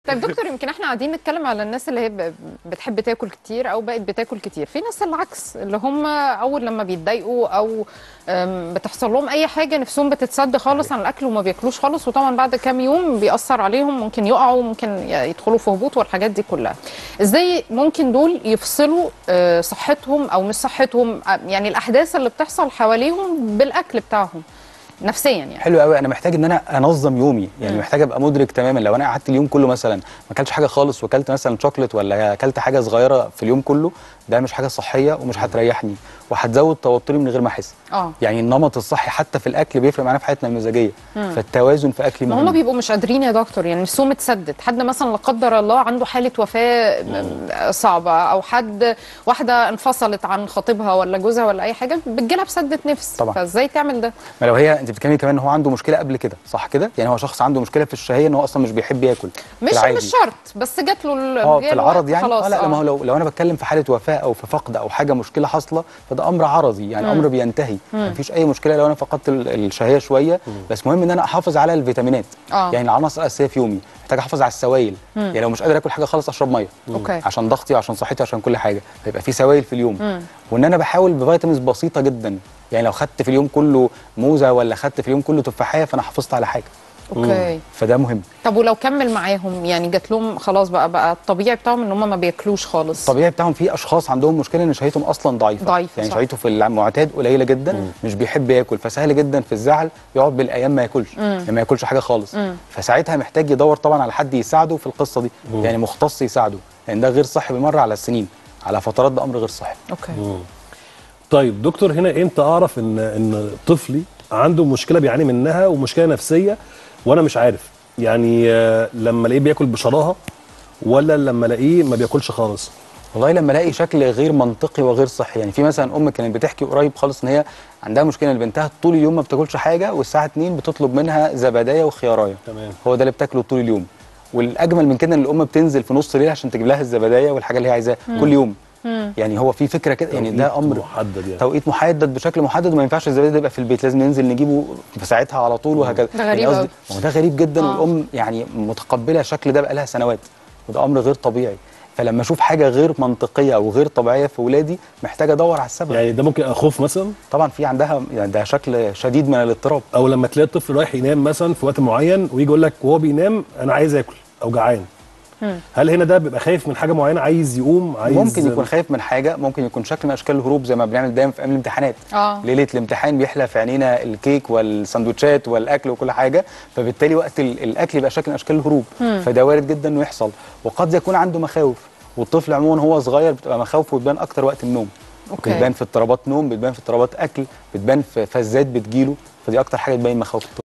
طيب دكتور يمكن احنا قاعدين نتكلم على الناس اللي هي ب- بتحب تاكل كتير او بقت بتاكل كتير في ناس العكس اللي هم اول لما بيتضايقوا او أم، بتحصل لهم اي حاجه نفسهم بتتسد خالص عن الاكل وما بياكلوش خالص وطبعا بعد كام يوم بيأثر عليهم ممكن يقعوا ممكن ي- يدخلوا في هبوط والحاجات دي كلها ازاي ممكن دول يفصلوا آه، صحتهم او مش صحتهم آه، يعني الاحداث اللي بتحصل حواليهم بالاكل بتاعهم نفسيا يعني حلو قوي انا محتاج ان انا انظم يومي يعني مم. محتاج ابقى مدرك تماما لو انا قعدت اليوم كله مثلا ما اكلتش حاجه خالص واكلت مثلا شوكليت ولا اكلت حاجه صغيره في اليوم كله ده مش حاجه صحيه ومش هتريحني وهتزود توتري من غير ما احس اه يعني النمط الصحي حتى في الاكل بيفرق معانا في حياتنا المزاجيه مم. فالتوازن في اكلي ما هم مهم بيبقوا مش قادرين يا دكتور يعني نفسهم اتسدد حد مثلا لا قدر الله عنده حاله وفاه م- صعبه او حد واحده انفصلت عن خطيبها ولا جوزها ولا اي حاجه بتجيلها بسده نفس طبعا. فازاي تعمل ده ما لو هي انت بتتكلمي كمان ان هو عنده مشكله قبل كده صح كده يعني هو شخص عنده مشكله في الشهيه ان هو اصلا مش بيحب ياكل في مش العادي. مش شرط بس جات له ال- اه جاله في العرض وقت يعني خلاص اه لا ما هو لو لو انا بتكلم في حاله وفاه او في فقد او حاجه مشكله حاصله فده امر عرضي يعني مم. امر بينتهي مم. مفيش اي مشكله لو انا فقدت ال- الشهيه شويه بس مهم ان انا احافظ على الفيتامينات اه يعني العناصر الاساسيه في يومي محتاج احافظ على السوائل مم. يعني لو مش قادر اكل حاجه خالص اشرب ميه اوكي عشان ضغطي عشان صحتي عشان كل حاجه فيبقى في سوائل في اليوم مم. وان انا بحاول بفيتامينز بسيطه جدا يعني لو خدت في اليوم كله موزه ولا خدت في اليوم كله تفاحيه فانا حافظت على حاجه اوكي فده مهم طب ولو كمل معاهم يعني جات لهم خلاص بقى بقى الطبيعي بتاعهم ان هم ما بياكلوش خالص الطبيعي بتاعهم في اشخاص عندهم مشكله ان شهيتهم اصلا ضعيفه ضعيفة، يعني صح. شهيته في المعتاد قليله جدا مش بيحب ياكل فسهل جدا في الزعل يقعد بالايام ما ياكلش مم. يعني ما ياكلش حاجه خالص مم. فساعتها محتاج يدور طبعا على حد يساعده في القصه دي مم. يعني مختص يساعده لان ده غير صحي بمره على السنين على فترات ده امر غير صحي اوكي مم. طيب دكتور هنا امتى اعرف ان ان طفلي عنده مشكله بيعاني منها ومشكله نفسيه وانا مش عارف يعني آه، لما الاقيه بياكل بشراهه ولا لما الاقيه ما بياكلش خالص والله لما الاقي شكل غير منطقي وغير صحي يعني في مثلا ام كانت بتحكي قريب خالص ان هي عندها مشكله ان بنتها طول اليوم ما بتاكلش حاجه والساعه 2 بتطلب منها زبدايه وخيارايه تمام هو ده اللي بتاكله طول اليوم والاجمل من كده ان الام بتنزل في نص الليل عشان تجيب لها الزبدايه والحاجه اللي هي عايزاها كل يوم مم. يعني هو في فكره كده يعني ده امر محدد يعني توقيت محدد بشكل محدد وما ينفعش الزبادي ده يبقى في البيت لازم ننزل نجيبه في ساعتها على طول وهكذا ده غريب يعني قصدي- أوي. ما هو ده غريب جدا آه. والام يعني متقبله الشكل ده بقالها سنوات وده امر غير طبيعي فلما اشوف حاجه غير منطقيه او غير طبيعيه في ولادي محتاج ادور على السبب يعني يعني ده ممكن اخوف مثلا طبعا في عندها يعني ده شكل شديد من الاضطراب او لما تلاقي الطفل رايح ينام مثلا في وقت معين ويجي يقول لك وهو بينام انا عايز اكل او جعان مم. هل هنا ده بيبقى خايف من حاجه معينه عايز يقوم عايز ممكن يكون خايف من حاجه ممكن يكون شكل من اشكال الهروب زي ما بنعمل دايما في ايام الامتحانات اه ليله الامتحان بيحلى في عينينا الكيك والسندوتشات والاكل وكل حاجه فبالتالي وقت ال- الاكل يبقى شكل من اشكال الهروب مم. فده وارد جدا انه يحصل وقد يكون عنده مخاوف والطفل عموما هو صغير بتبقى مخاوفه بتبان اكتر وقت النوم اوكي بتبان في اضطرابات نوم بتبان في اضطرابات اكل بتبان في فزات بتجيله فدي اكتر حاجه تبين مخاوف الطفل